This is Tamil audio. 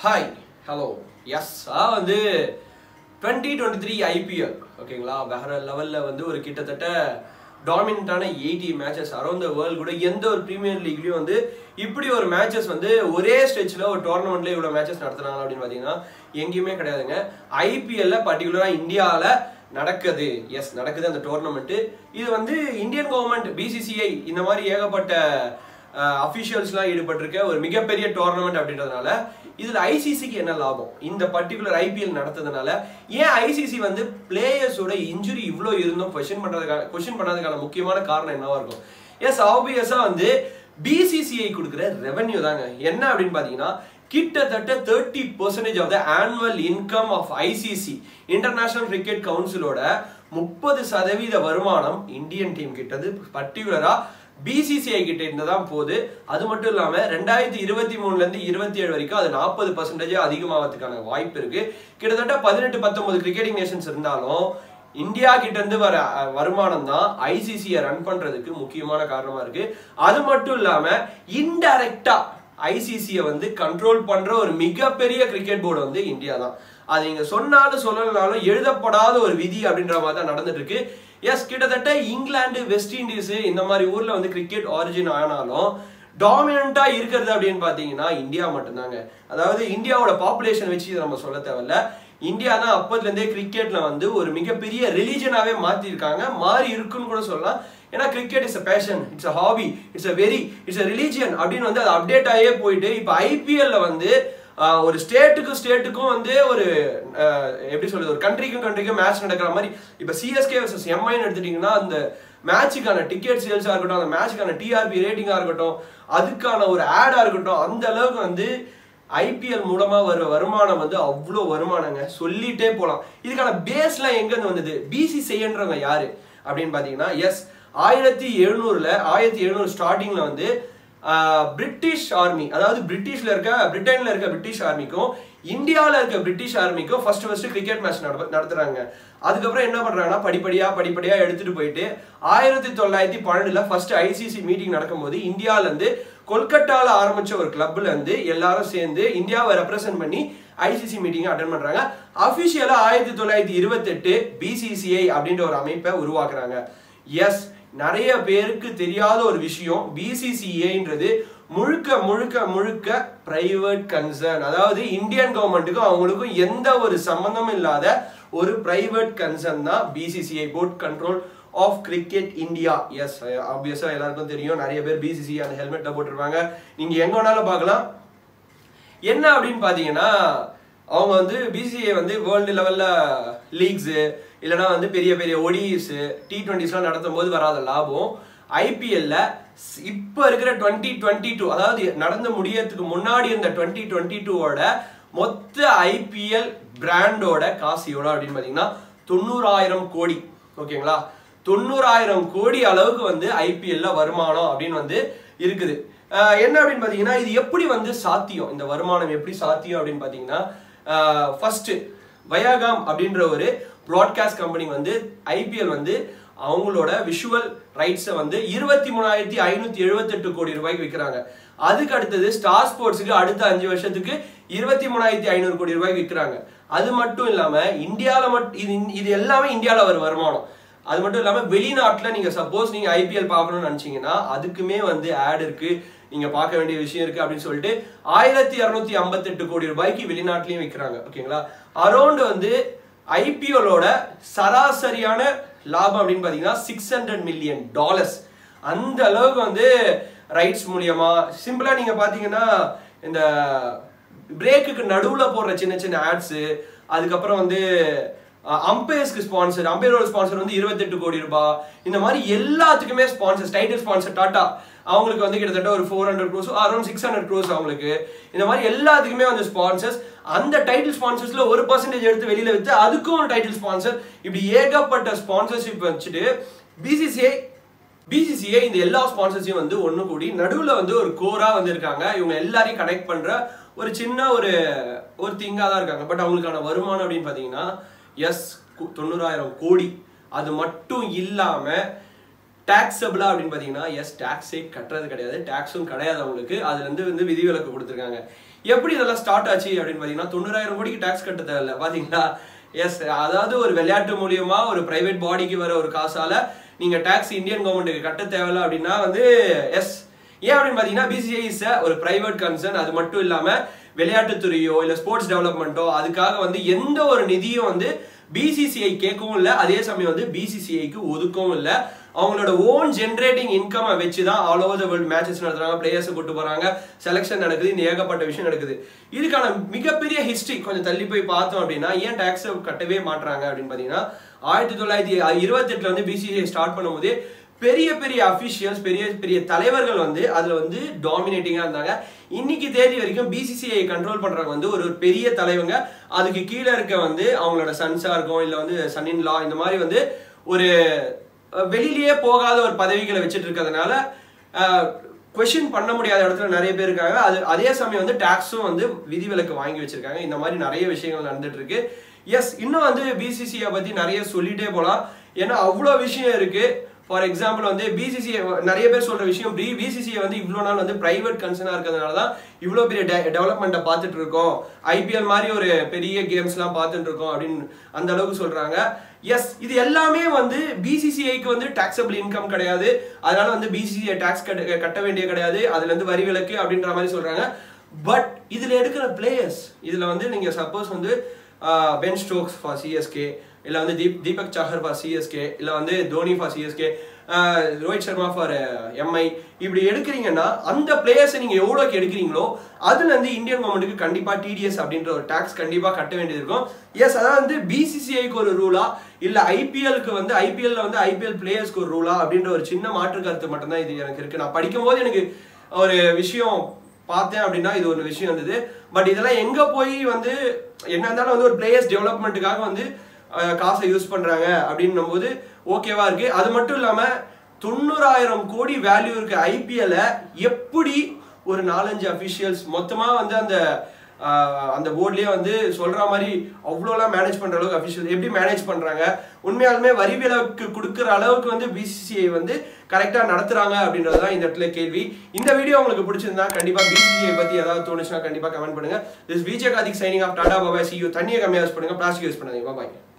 ஹாய் ஹலோ எஸ் அதான் வந்து டுவெண்ட்டி டுவெண்ட்டி த்ரீ ஐபிஎல் ஓகேங்களா வேற லெவலில் வந்து ஒரு கிட்டத்தட்ட டாமினண்டான eighty matches around the world கூட எந்த ஒரு ப்ரீமியர் லீக்லையும் வந்து இப்படி ஒரு மேட்சஸ் வந்து ஒரே ஸ்டேஜில் ஒரு டோர்னமெண்ட்ல இவ்வளோ மேட்சஸ் நடத்துனாங்க அப்படின்னு பார்த்தீங்கன்னா எங்கேயுமே கிடையாதுங்க ஐபிஎல்ல பர்டிகுலராக இந்தியாவில் நடக்குது எஸ் நடக்குது அந்த டோர்னமெண்ட்டு இது வந்து இந்தியன் கவர்மெண்ட் பிசிசிஐ இந்த மாதிரி ஏகப்பட்ட அஃபிஷியல்ஸ்லாம் ஈடுபட்டிருக்க ஒரு மிகப்பெரிய டோர்னமெண்ட் அப்படின்றதுனால இதுல ஐசிசிக்கு என்ன லாபம் இந்த பர்டிகுலர் ஐபிஎல் நடத்ததுனால ஏன் ஐசிசி வந்து பிளேயர்ஸோட இன்ஜுரி இவ்வளோ இருந்தும் கொஸ்டின் பண்றதுக்கான கொஸ்டின் பண்ணதுக்கான முக்கியமான காரணம் என்னவா இருக்கும் எஸ் ஆப்வியஸா வந்து பிசிசிஐ கொடுக்குற ரெவென்யூ தாங்க என்ன அப்படின்னு பாத்தீங்கன்னா கிட்டத்தட்ட thirty percentage of the annual income of ICC international cricket கவுன்சிலோட முப்பது சதவீத வருமானம் இந்தியன் டீம் கிட்டது பர்டிகுலரா பிசிசிஐ கிட்ட இருந்து தான் போகுது அது மட்டும் இல்லாம ரெண்டாயிரத்தி இருபத்தி மூணுல இருந்து இருபத்தி ஏழு வரைக்கும் அது நாற்பது பர்சன்டேஜ் அதிகமாகிறதுக்கான வாய்ப்பு இருக்கு கிட்டத்தட்ட பதினெட்டு பத்தொன்பது கிரிக்கெட்டிங் நேஷன்ஸ் இருந்தாலும் இந்தியா கிட்ட இருந்து வர அஹ், வருமானம் தான் ஐசிசியை ரன் பண்றதுக்கு முக்கியமான காரணமா இருக்கு அது மட்டும் இல்லாம இன்டைரக்டா ஐசிசியை வந்து கண்ட்ரோல் பண்ற ஒரு மிகப்பெரிய கிரிக்கெட் போர்டு வந்து இந்தியா தான் அது நீங்க சொன்னாலும் சொல்லலனாலும் எழுதப்படாத ஒரு விதி அப்படின்ற மாதிரி தான் நடந்துட்டு இருக்கு எஸ் கிட்டத்தட்ட இங்கிலாந்து வெஸ்ட் இண்டீஸ் இந்த மாதிரி ஊர்ல வந்து கிரிக்கெட் ஆரிஜின் ஆனாலும் டாமினண்டா இருக்கிறது அப்படின்னு பாத்தீங்கன்னா இந்தியா மட்டும்தாங்க அதாவது இந்தியாவோட பாப்புலேஷன் வச்சு இதை நம்ம சொல்ல தேவையில்ல இந்தியா தான் அப்பத்துல இருந்தே கிரிக்கெட்ல வந்து ஒரு மிகப்பெரிய ரிலீஜனாவே மாத்திருக்காங்க மாறி இருக்குன்னு கூட சொல்லலாம் ஏன்னா cricket is a passion it's a hobby it's a very it's a religion அப்படின்னு வந்து அது அப்டேட் ஆகியே போயிட்டு இப்போ ஐபிஎல்ல வந்து ஆஹ், ஒரு ஸ்டேட்டுக்கும் ஸ்டேட்டுக்கும் வந்து ஒரு ஆஹ், எப்படி சொல்றது ஒரு கண்ட்ரிக்கும் கண்ட்ரிக்கும் மேட்ச் நடக்கிற மாதிரி இப்போ சிஎஸ்கே வர்சஸ் எம்ஐன்னு எடுத்துட்டீங்கன்னா அந்த மேட்சுக்கான டிக்கெட் சேல்ஸாக இருக்கட்டும் அந்த மேட்சுக்கான டிஆர்பி ரேட்டிங்காக இருக்கட்டும் அதுக்கான ஒரு ஆடாக இருக்கட்டும் அந்த அளவுக்கு வந்து ஐபிஎல் மூலமா வர வருமானம் வந்து அவ்வளோ வருமானங்க சொல்லிட்டே போலாம் இதுக்கான பேஸ்லாம் எங்கேருந்து வந்தது பிசி செய்யன்றவங்க யாரு அப்படின்னு பார்த்தீங்கன்னா எஸ் ஆயிரத்தி எழுநூறுல ஆயிரத்தி எழுநூறு ஸ்டார்டிங்ல வந்து ஆஹ், பிரிட்டிஷ் ஆர்மி அதாவது பிரிட்டிஷ்ல இருக்க பிரிட்டன்ல இருக்க பிரிட்டிஷ் ஆர்மிக்கும் இந்தியாவில் இருக்க பிரிட்டிஷ் ஆர்மிக்கும் ஃபர்ஸ்ட் ஃபர்ஸ்ட் கிரிக்கெட் மேட்ச் நடத்துறாங்க அதுக்கப்புறம் என்ன பண்றாங்கன்னா படிப்படியா படிப்படியா எடுத்துட்டு போயிட்டு ஆயிரத்தி தொள்ளாயிரத்தி பன்னெண்டுல ஃபர்ஸ்ட் ஐசிசி மீட்டிங் நடக்கும்போது இந்தியால இருந்து கொல்கட்டால ஆரம்பிச்ச ஒரு கிளப்ல இருந்து எல்லாரும் சேர்ந்து இந்தியாவை ரெப்ரசென்ட் பண்ணி ஐசிசி மீட்டிங் அட்டன் பண்றாங்க அபிஷியலா ஆயிரத்தி தொள்ளாயிரத்தி இருபத்தெட்டு பிசிசிஐ அப்படின்ற ஒரு அமைப்பை உருவாக்குறாங்க எஸ் நிறைய பேருக்கு தெரியாத ஒரு விஷயம் பிசிசிஏன்றது முழுக்க முழுக்க முழுக்க பிரைவேட் கன்சர்ன் அதாவது இந்தியன் கவர்மெண்ட்டுக்கும் அவங்களுக்கும் எந்த ஒரு சம்பந்தமும் இல்லாத ஒரு பிரைவேட் கன்சர்ன் தான் BCCI board control of cricket India yes ஆப்வியஸா எல்லாருக்கும் தெரியும் நிறைய பேர் பிசிசி அந்த ஹெல்மெட்ல போட்டிருப்பாங்க நீங்க எங்க வேணாலும் பார்க்கலாம் என்ன அப்படின்னு பார்த்தீங்கன்னா அவங்க வந்து பிசிஏ வந்து வேர்ல்டு லெவல்ல லீக்ஸு இல்லைன்னா வந்து பெரிய பெரிய ஒடிஸ் டி டுவெண்ட்டிஸ்லாம் நடத்தும் போது வராத லாபம் ஐபிஎல்ல இப்போ இருக்கிற டுவெண்ட்டி டுவெண்ட்டி டூ அதாவது நடந்து முடியறதுக்கு முன்னாடி இருந்த டுவெண்ட்டி டுவெண்ட்டி டூவோட மொத்த ஐபிஎல் பிராண்டோட காசு எவ்வளோ அப்படின்னு பார்த்தீங்கன்னா தொண்ணூறாயிரம் கோடி ஓகேங்களா தொண்ணூறாயிரம் கோடி அளவுக்கு வந்து ஐபிஎல்ல வருமானம் அப்படின்னு வந்து இருக்குது ஆஹ் என்ன அப்படின்னு பார்த்தீங்கன்னா இது எப்படி வந்து சாத்தியம் இந்த வருமானம் எப்படி சாத்தியம் அப்படின்னு பார்த்தீங்கன்னா ஃபர்ஸ்ட் வயாகாம் அப்படின்ற ஒரு ப்ராட்காஸ்ட் கம்பெனி வந்து ஐபிஎல் வந்து அவங்களோட விஷுவல் ரைட்ஸை வந்து இருபத்தி மூணாயிரத்தி ஐநூத்தி எழுபத்தெட்டு கோடி ரூபாய்க்கு விற்கிறாங்க அதுக்கு அடுத்தது ஸ்டார் ஸ்போர்ட்ஸுக்கு அடுத்த அஞ்சு வருஷத்துக்கு இருபத்தி மூணாயிரத்தி ஐநூறு கோடி ரூபாய்க்கு விற்கிறாங்க அது மட்டும் இல்லாம இந்தியால மட்டும் இது இது எல்லாமே இந்தியால வர வருமானம் அது மட்டும் இல்லாம வெளிநாட்டுல நீங்க சப்போஸ் நீங்க ஐபிஎல் பார்க்கணும்னு நினைச்சீங்கன்னா அதுக்குமே வந்து ஆட் இருக்கு நீங்க பார்க்க வேண்டிய விஷயம் இருக்கு அப்படின்னு சொல்லிட்டு ஆயிரத்தி இரநூத்தி ஐம்பத்தெட்டு கோடி ரூபாய்க்கு வெளிநாட்டிலயும் விற்கிறாங்க ஓகேங்களா அரௌண்ட் வந்து ஐபிஎலோட சராசரியான லாபம் அப்படின்னு பாத்தீங்கன்னா சிக்ஸ் ஹண்ட்ரட் மில்லியன் டாலர்ஸ் அந்த அளவுக்கு வந்து ரைட்ஸ் மூலியமா சிம்பிளா நீங்க பாத்தீங்கன்னா இந்த பிரேக்குக்கு நடுவுல போடுற சின்ன சின்ன ஆட்ஸ் அதுக்கப்புறம் வந்து அம்பையர்ஸ்க்கு ஸ்பான்சர் அம்பையரோட ஸ்பான்சர் வந்து இருபத்தெட்டு கோடி ரூபாய் இந்த மாதிரி எல்லாத்துக்குமே ஸ்பான்சர் டைட்டில் ஸ்பான்சர் டாட்டா அவங்களுக்கு வந்து கிட்டத்தட்ட ஒரு four hundred crores around six hundred crores அவங்களுக்கு இந்த மாதிரி எல்லாத்துக்குமே வந்து ஸ்பான்சர்ஸ் அந்த டைட்டில் ஸ்பான்சர்ஸ்ல ஒரு பர்சன்டேஜ் எடுத்து வெளியில வித்து அதுக்கும் ஒரு டைட்டில் ஸ்பான்சர் இப்படி ஏகப்பட்ட ஸ்பான்சர்ஷிப் வச்சுட்டு பிசிசிஐ பிசிசிஐ இந்த எல்லா ஸ்பான்சர்ஸையும் வந்து ஒன்று கூடி நடுவில் வந்து ஒரு கோரா வந்து இருக்காங்க இவங்க எல்லாரையும் கனெக்ட் பண்ற ஒரு சின்ன ஒரு ஒரு திங்கா தான் இருக்காங்க பட் அவங்களுக்கான வருமானம் அப்படின்னு பார்த்தீங்கன்னா எஸ் தொண்ணூறாயிரம் கோடி அது மட்டும் இல்லாம டாக்ஸபிளா அப்படின்னு பார்த்தீங்கன்னா எஸ் டாக்ஸே கட்டுறது கிடையாது டாக்ஸும் கிடையாது அவங்களுக்கு அதுல இருந்து வந்து விதிவிலக்கு கொடுத்துருக்காங்க எப்படி இதெல்லாம் ஸ்டார்ட் ஆச்சு அப்படின்னு பாத்தீங்கன்னா தொண்ணூறாயிரம் கோடிக்கு டாக்ஸ் கட்ட தேவையில்ல பாத்தீங்களா எஸ் அதாவது ஒரு விளையாட்டு மூலியமா ஒரு பிரைவேட் பாடிக்கு வர ஒரு காசால நீங்க டாக்ஸ் இந்தியன் கவர்மெண்ட்டுக்கு கட்ட தேவையில்ல அப்படின்னா வந்து எஸ் ஏன் அப்படின்னு பாத்தீங்கன்னா பிசிஐ இஸ் ஒரு பிரைவேட் கன்சர்ன் அது மட்டும் இல்லாம விளையாட்டுத்துறையோ இல்ல ஸ்போர்ட்ஸ் டெவலப்மெண்ட்டோ அதுக்காக வந்து எந்த ஒரு நிதியும் வந்து பிசிசிஐ கேட்கவும் இல்லை அதே சமயம் வந்து பிசிசிஐக்கு ஒதுக்கவும் இல்லை அவங்களோட ஓன் ஜென்ரேட்டிங் இன்கம் வச்சு தான் all over the world matches நடத்துறாங்க பிளேயர்ஸை கூட்டு போறாங்க செலெக்ஷன் நடக்குது இந்த ஏகப்பட்ட விஷயம் நடக்குது இதுக்கான மிகப்பெரிய ஹிஸ்டரி கொஞ்சம் தள்ளி போய் பார்த்தோம் அப்படின்னா ஏன் டாக்ஸ் கட்டவே மாட்டுறாங்க அப்படின்னு பாத்தீங்கன்னா ஆயிரத்தி தொள்ளாயிரத்தி இருபத்தி எட்டுல வந்து பிசிசிஐ ஸ்டார்ட் பண்ணும்போது பெரிய பெரிய அபிஷியல்ஸ் பெரிய பெரிய தலைவர்கள் வந்து அதுல வந்து டாமினேட்டிங்கா இருந்தாங்க இன்னைக்கு தேதி வரைக்கும் பிசிசிஐ கண்ட்ரோல் பண்றவங்க வந்து ஒரு பெரிய தலைவங்க அதுக்கு கீழே இருக்க வந்து அவங்களோட சன்ஸா இருக்கும் இல்ல வந்து சன் இன் லா இந்த மாதிரி வந்து ஒரு அஹ், வெளியிலேயே போகாத ஒரு பதவிகளை வச்சுட்டு இருக்கிறதுனால கொஷின் பண்ண முடியாத இடத்துல நிறைய பேர் இருக்காங்க அது அதே சமயம் வந்து டாக்ஸும் வந்து விதிவிலக்கு வாங்கி வச்சிருக்காங்க இந்த மாதிரி நிறைய விஷயங்கள் நடந்துட்டு இருக்கு எஸ் இன்னும் வந்து பிசிசிஐ பத்தி நிறைய சொல்லிட்டே போலாம் ஏன்னா அவ்வளோ விஷயம் இருக்கு ஃபார் எக்ஸாம்பிள் வந்து பிசிசிஐ நிறைய பேர் சொல்ற விஷயம் பி பிசிசிஐ வந்து இவ்வளோ நாள் வந்து பிரைவேட் கன்சர்னா இருக்கிறதுனால தான் இவ்வளோ பெரிய டெவலப்மெண்ட்டை பார்த்துட்டு இருக்கோம் ஐபிஎல் மாதிரி ஒரு பெரிய கேம்ஸ்லாம் பார்த்துட்டு இருக்கோம் அப்படின்னு அந்த அளவுக்கு சொல்றாங்க எஸ் இது எல்லாமே வந்து பிசிசிஐக்கு வந்து டாக்ஸபிள் இன்கம் கிடையாது அதனால வந்து பிசிசிஐ டாக்ஸ் கட்ட கட்ட வேண்டிய கிடையாது அதுல இருந்து வரி விலக்கு அப்படின்ற மாதிரி சொல்றாங்க பட் இதுல எடுக்கிற பிளேயர்ஸ் இதுல வந்து நீங்க சப்போஸ் வந்து பென் ஸ்டோக்ஸ் ஃபார் சிஎஸ்கே இல்ல வந்து தீப் தீபக் சாஹர் ஃபார் சிஎஸ்கே இல்ல வந்து தோனி ஃபார் சிஎஸ்கே ரோஹித் சர்மா ஃபார் எம்ஐ இப்படி எடுக்கிறீங்கன்னா அந்த பிளேயர்ஸை நீங்க எவ்வளோக்கு எடுக்கிறீங்களோ அதுல இருந்து இந்தியன் கவர்மெண்ட்டுக்கு கண்டிப்பா டிடிஎஸ் அப்படின்ற ஒரு டாக்ஸ் கண்டிப்பா கட்ட வேண்டியது இருக்கும் எஸ் அதாவது வந்து பிசிசிஐக்கு ஒரு ரூலா இல்ல ஐபிஎல்க்கு வந்து ஐபிஎல்ல வந்து ஐபிஎல் பிளேயர்ஸ்க்கு ஒரு ரூலா அப்படின்ற ஒரு சின்ன மாற்று கருத்து மட்டும்தான் இது எனக்கு இருக்கு நான் படிக்கும்போது எனக்கு ஒரு விஷயம் பார்த்தேன் அப்படின்னா இது ஒரு விஷயம் இருந்தது பட் இதெல்லாம் எங்க போய் வந்து என்ன இருந்தாலும் வந்து ஒரு பிளேயர்ஸ் டெவலப்மெண்ட்டுக்காக வந்து அஹ், காசை யூஸ் பண்றாங்க அப்படின்னும் போது ஓகேவா இருக்கு அது மட்டும் இல்லாம தொண்ணூறாயிரம் கோடி வேல்யூ இருக்க ஐபிஎல்ல எப்படி ஒரு நாலஞ்சு அபிஷியல்ஸ் மொத்தமா வந்து அந்த ஆஹ், அந்த போர்ட்லயே வந்து சொல்ற மாதிரி அவ்வளோலாம் மேனேஜ் பண்ற அளவுக்கு அபிஷியல் எப்படி மேனேஜ் பண்றாங்க உண்மையாலுமே வரி விலக்கு கொடுக்குற அளவுக்கு வந்து பிசிசிஐ வந்து கரெக்டா நடத்துறாங்க அப்படின்றதுதான் இந்த இடத்துல கேள்வி இந்த வீடியோ உங்களுக்கு பிடிச்சிருந்தா கண்டிப்பா பிசிசிஐ பத்தி ஏதாவது தோணுச்சுன்னா கண்டிப்பா கமெண்ட் பண்ணுங்க this Vijay Karthik signing off tata bye bye see you தண்ணியை கம்மியாக யூஸ் பண்ணுங்க பிளாஸ்டிக் யூஸ் பண்ணாதீங்க பாய்